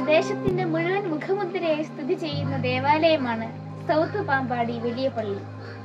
ദേശത്തിന്റെ മുഴുവൻ മുഖമുദ്രയെ സ്ഥിതി ചെയ്യുന്ന ദേവാലയമാണ് സൗത്ത് പാമ്പാടി വലിയ പള്ളി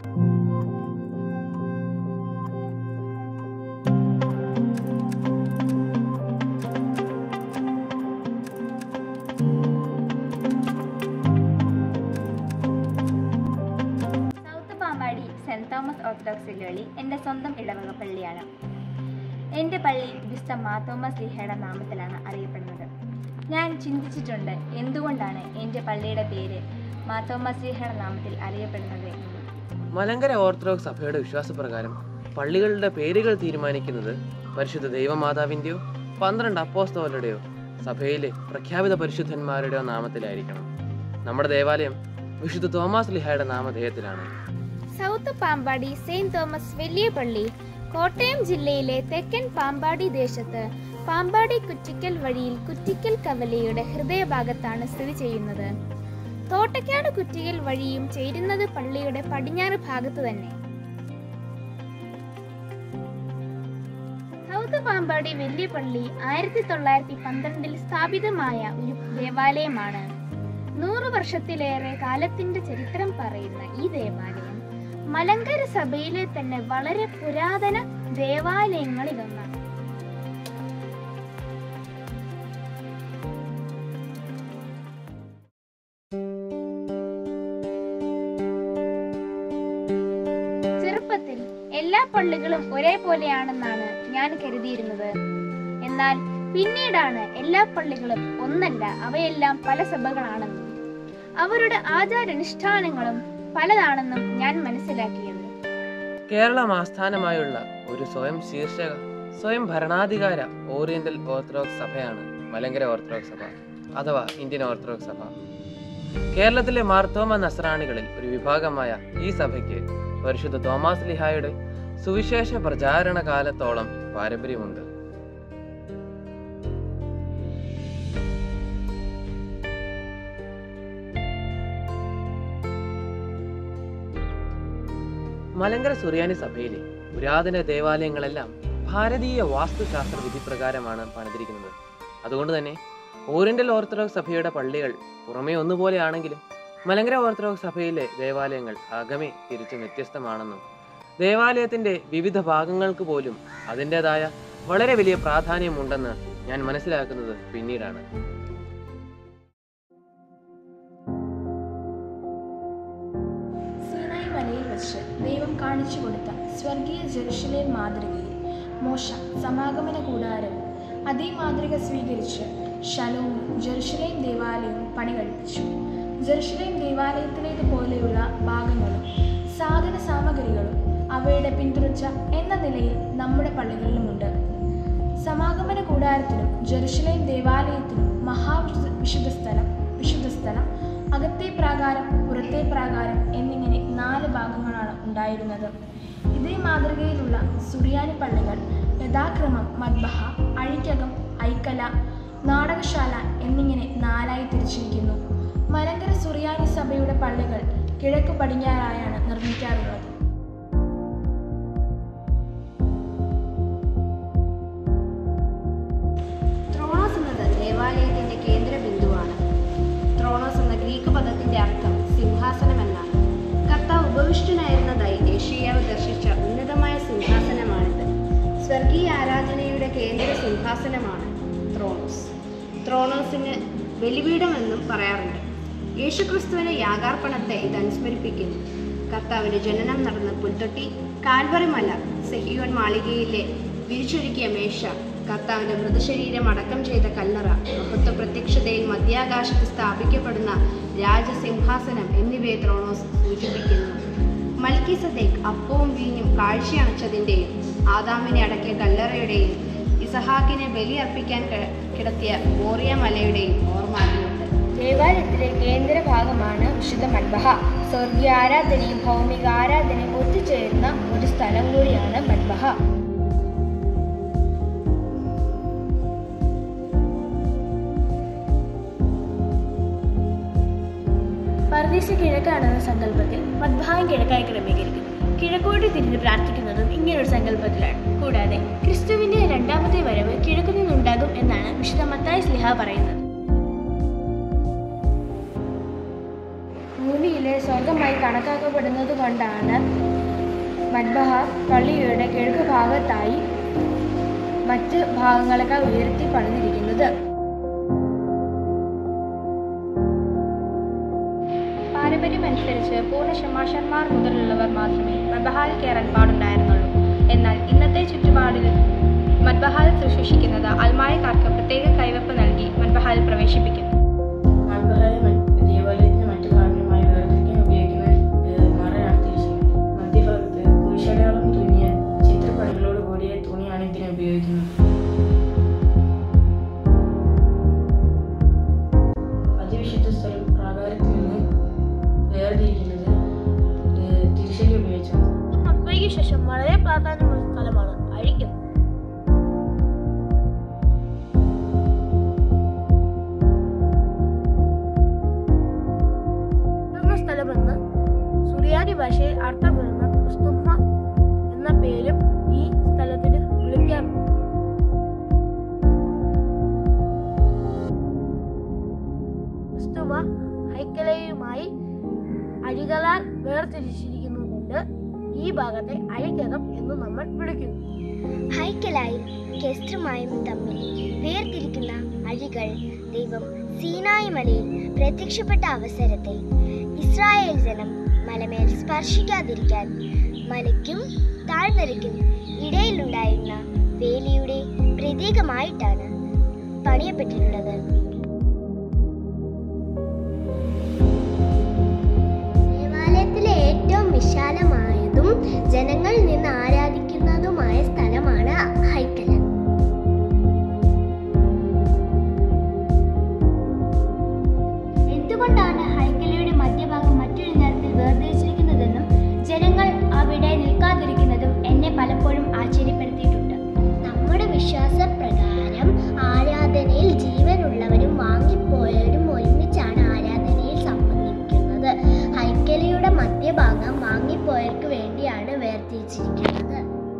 south Pampady saint Thomas orthodox പള്ളി എൻ്റെ സ്വന്തം ഇടവക പള്ളിയാണ് എൻ്റെ പള്ളി വിശുദ്ധ മാത്തോമസ് ലീഹയുടെ നാമത്തിലാണ് അറിയപ്പെടുന്നത് ഞാൻ ചിന്തിച്ചിട്ടുണ്ട് എന്തുകൊണ്ടാണ് എൻ്റെ പള്ളിയുടെ പേര് മാത്തോമസ് ലീഹയുടെ നാമത്തിൽ അറിയപ്പെടുന്നത് എന്ന് മലങ്കര ഓർത്തഡോക്സ് സഭയുടെ വിശ്വാസപ്രകാരം പള്ളികളുടെ പേരുകൾ തീരുമാനിക്കുന്നത് പരിശുദ്ധ ദൈവമാതാവിൻ്റെയോ പന്ത്രണ്ട് അപ്പോസ്തോലരുടെയോ സഭയിലെ പ്രഖ്യാപിത പരിശുദ്ധന്മാരുടെയോ നാമത്തിലായിരിക്കണം നമ്മുടെ ദേവാലയം വിശുദ്ധ തോമസ് ലിഹായുടെ നാമധേയത്തിലാണ് സൗത്ത് പാമ്പാടി സെയിന്റ് തോമസ് വലിയ പള്ളി കോട്ടയം ജില്ലയിലെ തെക്കൻ പാമ്പാടി ദേശത്ത് പാമ്പാടി കുറ്റിക്കൽ വഴിയിൽ കുറ്റിക്കൽ കവലയുടെ ഹൃദയഭാഗത്താണ് സ്ഥിതി ചെയ്യുന്നത് തോട്ടക്കാട് കുറ്റിക്കൽ വഴിയും ചേരുന്നത് പള്ളിയുടെ പടിഞ്ഞാറ് ഭാഗത്ത് തന്നെ സൗത്ത് പാമ്പാടി വലിയ പള്ളി ആയിരത്തി തൊള്ളായിരത്തി പന്ത്രണ്ടിൽ സ്ഥാപിതമായ ഒരു ദേവാലയമാണ് നൂറ് വർഷത്തിലേറെ കാലത്തിന്റെ ചരിത്രം പറയുന്ന ഈ ദേവാലയം മലങ്കര സഭയിലെ തന്നെ വളരെ പുരാതന ദേവാലയങ്ങളിലൊന്നാണ് ചെറുപ്പത്തിൽ എല്ലാ പള്ളികളും ഒരേപോലെയാണെന്നാണ് ഞാൻ കരുതിയിരുന്നത് എന്നാൽ പിന്നീടാണ് എല്ലാ പള്ളികളും ഒന്നല്ല അവയെല്ലാം പല സഭകളാണെന്നും അവരുടെ ആചാരാനുഷ്ഠാനങ്ങളും പലതാണെന്നും ഞാൻ മനസ്സിലാക്കിയത് കേരളം ആസ്ഥാനമായുള്ള ഒരു സ്വയം ശീർഷക സ്വയം ഭരണാധികാര ഓറിയന്റൽ ഓർത്തഡോക്സ് സഭയാണ് മലങ്കര ഓർത്തഡോക്സ് സഭ അഥവാ ഇന്ത്യൻ ഓർത്തഡോക്സ് സഭ കേരളത്തിലെ മാർത്തോമ നസ്രാണികളിൽ ഒരു വിഭാഗമായ ഈ സഭയ്ക്ക് പരിശുദ്ധ തോമാസ് ലിഹായുടെ സുവിശേഷ പ്രചാരണ കാലത്തോളം പാരമ്പര്യമുണ്ട് മലങ്കര സുറിയാനി സഭയിലെ പുരാതന ദേവാലയങ്ങളെല്ലാം ഭാരതീയ വാസ്തുശാസ്ത്ര വിധിപ്രകാരമാണ് പണിതിരിക്കുന്നത് അതുകൊണ്ട് തന്നെ ഓറിയന്റൽ ഓർത്തഡോക്സ് സഭയുടെ പള്ളികൾ പുറമേ ഒന്നുപോലെയാണെങ്കിലും മലങ്കര ഓർത്തഡോക്സ് സഭയിലെ ദേവാലയങ്ങൾ അകമേ തിരിച്ചും വ്യത്യസ്തമാണെന്നും ദേവാലയത്തിന്റെ വിവിധ ഭാഗങ്ങൾക്ക് പോലും അതിൻ്റെതായ വളരെ വലിയ പ്രാധാന്യമുണ്ടെന്ന് ഞാൻ മനസ്സിലാക്കുന്നത് പിന്നീടാണ് സീനായി മലയിൽ വച്ച് ദൈവം കാണിച്ചു കൊടുത്ത സ്വർഗീയ ജെറുഷലേം മാതൃകയിൽ മോശ സമാഗമന കൂടാരവും അതേ മാതൃക സ്വീകരിച്ച് ഷലോമും ജെറുഷലേം ദേവാലയവും പണി കഴിപ്പിച്ചു ജെറുഷലേം ദേവാലയത്തിലേതുപോലെയുള്ള ഭാഗങ്ങളും സാധന സാമഗ്രികളും അവയുടെ പിന്തുടർച്ച എന്ന നിലയിൽ നമ്മുടെ പള്ളികളിലുമുണ്ട് സമാഗമന കൂടാരത്തിനും ജെറുഷലേം ദേവാലയത്തിനും മഹാവിശുദ്ധ വിശുദ്ധ സ്ഥലം വിശുദ്ധ സ്ഥലം അകത്തെ പ്രാകാരം പുറത്തെ പ്രാകാരം എന്നിങ്ങനെ നാല് ഭാഗങ്ങളാണ് ഉണ്ടായിരുന്നത് ഇതേ മാതൃകയിലുള്ള സുറിയാനി പള്ളികൾ യഥാക്രമം മദ്ബഹ അഴിക്കകം ഐക്കല നാടകശാല എന്നിങ്ങനെ നാലായി തിരിച്ചിരിക്കുന്നു മലങ്കര സുറിയാനി സഭയുടെ പള്ളികൾ കിഴക്ക് പടിഞ്ഞാറായാണ് നിർമ്മിക്കാറുള്ളത് ത്രോണോസ് എന്നത് ദേവാലയത്തിന്റെ കേന്ദ്ര ബിന്ദുവാണ് ത്രോണോസ് എന്ന ഗ്രീക്ക് പദത്തിന്റെ അർത്ഥം സിംഹാസനം എന്നാണ് കർത്താവ് ഉപവിഷ്ടനായിരുന്നതായി ഏഷ്യാവ് ദർശിച്ച ഉന്നതമായ സിംഹാസനമാണിത് സ്വർഗീയ ആരാധനയുടെ കേന്ദ്ര സിംഹാസനമാണ് ത്രോണോസ് ത്രോണോസിന് ബലിപീഠമെന്നും പറയാറുണ്ട് യേശുക്രിസ്തുവിന്റെ യാഗാർപ്പണത്തെ ഇത് അനുസ്മരിപ്പിക്കുന്നു കർത്താവിന്റെ ജനനം നടന്ന പുൽത്തൊട്ടി കാൽവറി മല സെഹിയോൻ മാളികയിലെ വിരിച്ചൊരുക്കിയ മേശ കർത്താവിന്റെ മൃതശരീരം അടക്കം ചെയ്ത കല്ലറ മഹത്വ പ്രത്യക്ഷതയിൽ മധ്യാകാശത്ത് സ്ഥാപിക്കപ്പെടുന്ന രാജസിംഹാസനം എന്നിവയെ ത്രോണോസ് സൂചിപ്പിക്കുന്നു മൽക്കിസദേക്ക് അപ്പവും വീഞ്ഞും കാഴ്ചയണച്ചതിൻ്റെയും ആദാമിനെ അടക്കിയ കല്ലറയുടെയും ഇസഹാക്കിനെ ബലിയർപ്പിക്കാൻ ക- കിടത്തിയ മോറിയ മലയുടെയും ഓർമ്മ അതിലുണ്ട് ദേവാലയത്തിലെ കേന്ദ്ര ഭാഗമാണ് വിശുദ്ധ മഡ്ബഹ സ്വർഗീയ ആരാധനയും ഭൗമിക ആരാധനയും ഒത്തുചേരുന്ന ഒരു സ്ഥലം കൂടിയാണ് മഡ്ബഹ പർദീസ കിഴക്കാണെന്ന സങ്കല്പത്തിൽ മദ്ഭാഗം കിഴക്കായി ക്രമീകരിക്കുന്നു കിഴക്കോട്ട് തിരിഞ്ഞ് പ്രാർത്ഥിക്കുന്നതും ഇങ്ങനൊരു സങ്കല്പത്തിലാണ് കൂടാതെ ക്രിസ്തുവിന്റെ രണ്ടാമത്തെ വരവ് കിഴക്കു നിന്നുണ്ടാകും എന്നാണ് വിശുദ്ധ മത്തായി സ്ലിഹ പറയുന്നത് കണക്കാക്കപ്പെടുന്നത് കൊണ്ടാണ് മദ്ബഹ പള്ളിയുടെ കിഴക്ക് ഭാഗത്തായി മറ്റ് ഭാഗങ്ങളെക്കാൾ ഉയർത്തി പണിതിരിക്കുന്നത് പാരമ്പര്യമനുസരിച്ച് പൂർണ്ണ ഷമാഷന്മാർ മുതലുള്ളവർ മാത്രമേ മദ്ബഹാൽ കയറാൻ പാടുണ്ടായിരുന്നുള്ളൂ എന്നാൽ ഇന്നത്തെ ചുറ്റുപാടിൽ മദ്ബഹാൽ ശുശ്രൂഷിക്കുന്നത് അൽമായക്കാർക്ക് പ്രത്യേക കൈവപ്പ് നൽകി മദ്ബഹാൽ പ്രവേശിപ്പിക്കും മദ്ബഹായെ മറ്റ് ദേവാലയത്തിന് മറ്റു കാരണമായി വേർതിരിക്കാൻ ഉപയോഗിക്കുന്ന ഏഹ്, മറയാണ് തിരിശീല മധ്യഭാഗത്ത് കുരിശടയാളം തുന്നിയ ചിത്രപ്പണികളോട് കൂടിയ തുണിയാണ് ഇതിന് ഉപയോഗിക്കുന്നത് അതിവിശുദ്ധ സ്ഥലം പ്രാകാരത്തിൽ നിന്ന് വേർതിരിക്കുന്നത് ഏഹ്, തിരിശീല ഉപയോഗിച്ചാണ് മക്ബയ്ക്ക് ശേഷം വളരെ പ്രാധാന്യമുള്ള സ്ഥലമാണ് അഴിക്കൽ എന്ന സ്ഥലമെന്ന് സുറിയാനി ഭാഷയിൽ അർത്ഥം വരുന്ന ക്രിസ്തുമ്മ എന്ന പേരും ഈ സ്ഥലത്തിന് വിളിക്കാറുണ്ട് ക്രിസ്തുമ ഹൈക്കലയുമായി അഴികളാൽ വേർതിരിച്ചിരിക്കുന്നതുകൊണ്ട് ഈ ഭാഗത്തെ അഴിക്കകം എന്ന് നമ്മൾ വിളിക്കുന്നു ഹൈക്കലായും കെസ്റ്റുമായും തമ്മിൽ വേർതിരിക്കുന്ന അഴികൾ ദൈവം സീനായി മലയിൽ പ്രത്യക്ഷപ്പെട്ട അവസരത്തിൽ ഇസ്രായേൽ ജനം മലമേൽ സ്പർശിക്കാതിരിക്കാൻ മലയ്ക്കും താഴ്വരയ്ക്കും ഇടയിലുണ്ടായിരുന്ന വേലിയുടെ പ്രതീകമായിട്ടാണ് പണിയപ്പെട്ടിട്ടുള്ളത് ദേവാലയത്തിലെ ഏറ്റവും വിശാലമായതും ജനങ്ങൾ നിന്ന് ആരാധിക്കുന്നതുമായ സ്ഥലമാണ് ഹൈക്കല എന്തുകൊണ്ടാണ് ഹൈക്കലയുടെ മധ്യഭാഗം മറ്റൊരു നിറത്തിൽ വേർതിരിച്ചിരിക്കുന്നതെന്നും ജനങ്ങൾ അവിടെ നിൽക്കാതിരിക്കുന്നതും എന്നെ പലപ്പോഴും ആശ്ചര്യപ്പെടുത്തിയിട്ടുണ്ട് നമ്മുടെ വിശ്വാസപ്രകാരം ആരാധനയിൽ ജീവനുള്ളവരും വാങ്ങിപ്പോയവരും ഒരുമിച്ചാണ് ആരാധനയിൽ സംബന്ധിക്കുന്നത് ഹൈക്കലയുടെ മധ്യഭാഗം വാങ്ങിപ്പോയവർക്ക് വേണ്ടിയാണ് വേർതിരിച്ചിരിക്കുന്നത്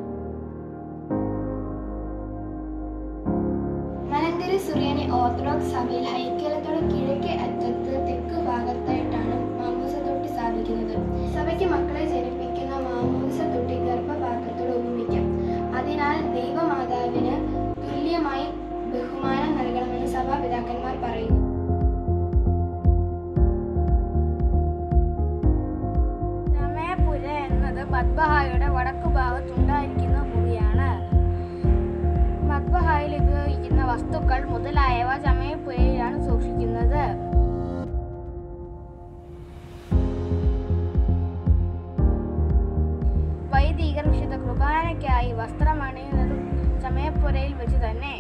മലങ്കര സുറിയാനി ഓർത്തഡോക്സ് സഭയിൽ ഹൈക്കലത്തോട് കിഴക്കേ അറ്റത്ത് തെക്ക് ഭാഗത്തായിട്ടാണ് മാമൂസ തൊട്ടി സ്ഥാപിക്കുന്നത് സഭയ്ക്ക് മക്കളെ ജനിപ്പിക്കുന്ന മാമൂസ തൊട്ടി ഗർഭപാത്രത്തോട് ഉപമിക്കാം അതിനാൽ ദൈവമാതാവിന് തുല്യമായി ബഹുമാനം നൽകണമെന്ന് സഭാപിതാക്കന്മാർ പറയുന്നു സമയപുര എന്നത് മദ്ബഹായുടെ വടക്കു ഭാഗത്തുണ്ടായിരിക്കുന്ന മുറിയാണ് മദ്ബഹായിൽ ഉപയോഗിക്കുന്ന വസ്തുക്കൾ മുതലായവ ചമയപ്പുരയിലാണ് സൂക്ഷിക്കുന്നത് വൈദികർ വിശുദ്ധ കുർബാനയ്ക്കായി വസ്ത്രമണിയുന്നതും ചമയപ്പുരയിൽ വെച്ച് തന്നെ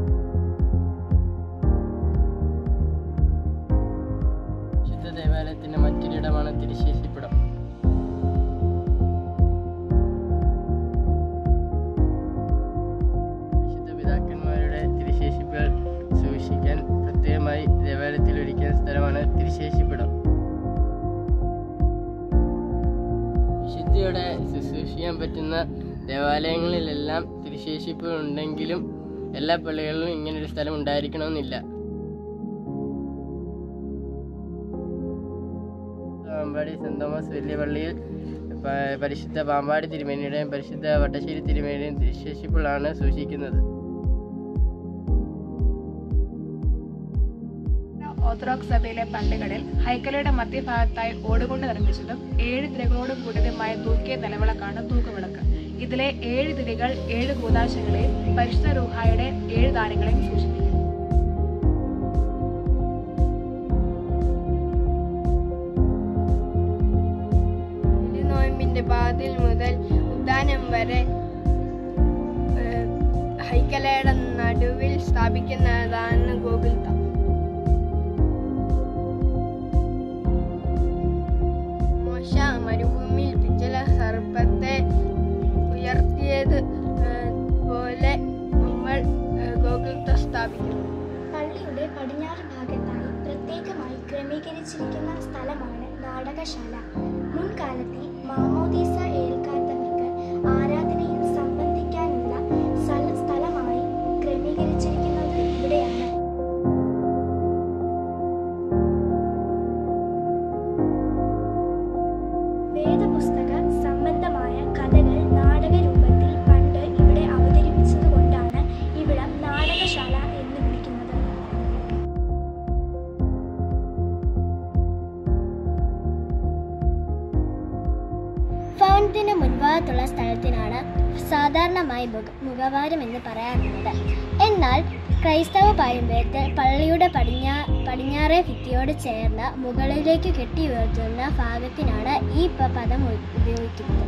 വിശുദ്ധ ദേവാലയത്തിന്റെ മറ്റൊരിടമാണ് തിരുശേഷിപ്പിടം വിശുദ്ധ പിതാക്കന്മാരുടെ തിരുശേഷിപ്പുകൾ സൂക്ഷിക്കാൻ പ്രത്യേകമായി ദേവാലയത്തിൽ ഒരുക്കിയ സ്ഥലമാണ് തിരുശേഷിപ്പിടം വിശുദ്ധിയോടെ ശുശ്രൂഷിക്കാൻ പറ്റുന്ന ദേവാലയങ്ങളിലെല്ലാം തിരുശേഷിപ്പുകൾ ഉണ്ടെങ്കിലും എല്ലാ പള്ളികളിലും ഇങ്ങനൊരു സ്ഥലം ഉണ്ടായിരിക്കണമെന്നില്ല പാമ്പാടി സെന്റ് തോമസ് വലിയ പള്ളിയിൽ പ- പരിശുദ്ധ പാമ്പാടി തിരുമേനിയുടെയും പരിശുദ്ധ വട്ടശ്ശേരി തിരുമേനിയുടെയും തിരുശേഷിപ്പുകളാണ് സൂക്ഷിക്കുന്നത് ഓർത്തഡോക്സ് സഭയിലെ പള്ളികളിൽ ഹൈക്കലയുടെ മധ്യഭാഗത്തായി ഓടുകൊണ്ട് നിർമ്മിച്ചതും ഏഴ് തിരകളോട് കൂടിയതുമായ തൂക്കിയ നിലവിളക്കാണ് തൂക്കുവിളക്ക് ഇതിലെ ഏഴ് തിരികൾ ഏഴ് കൂതാശകളെയും പരിശുദ്ധ റൂഹായുടെ ഏഴ് ദാനങ്ങളെയും സൂചിപ്പിക്കുന്നു നോയമ്പിന്റെ പാതിൽ മുതൽ ഉദ്യാനം വരെ ഏഹ്, ഹൈക്കലയുടെ നടുവിൽ സ്ഥാപിക്കുന്നതാണ് ഗോകുൽത്ത മോശ മരുഭൂമിയിൽ പിച്ചല സർപ്പത്തെ ഉയർത്തിയത് ഏഹ്, പോലെ നമ്മൾ ഏഹ്, ഗോകുൽത്ത സ്ഥാപിക്കുന്നു പള്ളിയുടെ പടിഞ്ഞാറ് ഭാഗത്തായി പ്രത്യേകമായി ക്രമീകരിച്ചിരിക്കുന്ന സ്ഥലമാണ് നാടകശാല മുൻകാലത്തിൽ മാമോദീസ ഏൽക്കാത്തവർക്ക് ആരാധനയിൽ സംബന്ധിക്കാനുള്ള സ്ഥല- സ്ഥലമായി ക്രമീകരിച്ചിരിക്കുന്നത് ഇവിടെയാണ് ദേവാലയത്തിന് മുൻഭാഗത്തുള്ള സ്ഥലത്തിനാണ് സാധാരണമായി മുഖ- മുഖവാരം എന്ന് പറയാറുള്ളത് എന്നാൽ ക്രൈസ്തവ പാരമ്പര്യത്തിൽ പള്ളിയുടെ പടിഞ്ഞാ പടിഞ്ഞാറേ ഭിത്തിയോട് ചേർന്ന് മുകളിലേക്ക് കെട്ടി ഉയർത്തുന്ന ഭാഗത്തിനാണ് ഈ പ- പദം ഉ- ഉപയോഗിക്കുന്നത്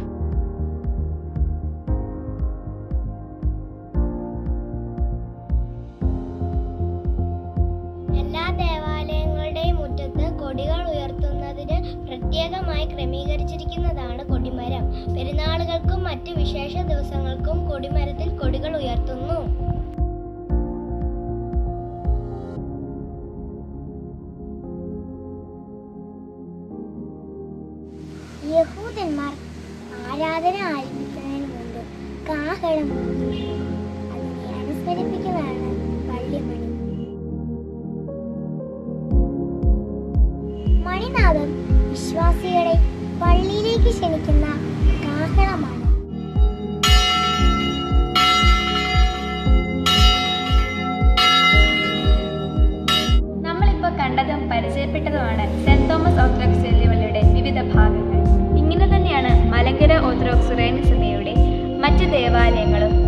എല്ലാ ദേവാലയങ്ങളുടെയും മുറ്റത്ത് കൊടികൾ ഉയർത്തുന്നതിന് പ്രത്യേകമായി ക്രമീകരിച്ചിരിക്കുന്നതാണ് കൊടിമരം പെരുന്നാളുകൾക്കും മറ്റ് വിശേഷ ദിവസങ്ങൾക്കും കൊടിമരത്തിൽ കൊടികൾ ഉയർത്തുന്നു യഹൂദന്മാർ ആരാധന ആരംഭിക്കുന്നതിന് മുമ്പ് കാഹളം ഊതുന്നു. അതിനെ അനുസ്മരിപ്പിക്കുന്നതാണ് പള്ളിമണി മണിനാഥം വിശ്വാസികളെ പള്ളിയിലേക്ക് ക്ഷണിക്കുന്ന കാഹളമാണ് നമ്മളിപ്പോൾ കണ്ടതും പരിചയപ്പെട്ടതുമാണ് സെന്റ് തോമസ് ഓർത്തഡോക്സ് വെല്ലുവിളിയുടെ വിവിധ ഭാഗങ്ങൾ ഇങ്ങനെ തന്നെയാണ് മലങ്കര ഓർത്തഡോക്സ് സുറേനി സഭയുടെ മറ്റ് ദേവാലയങ്ങളും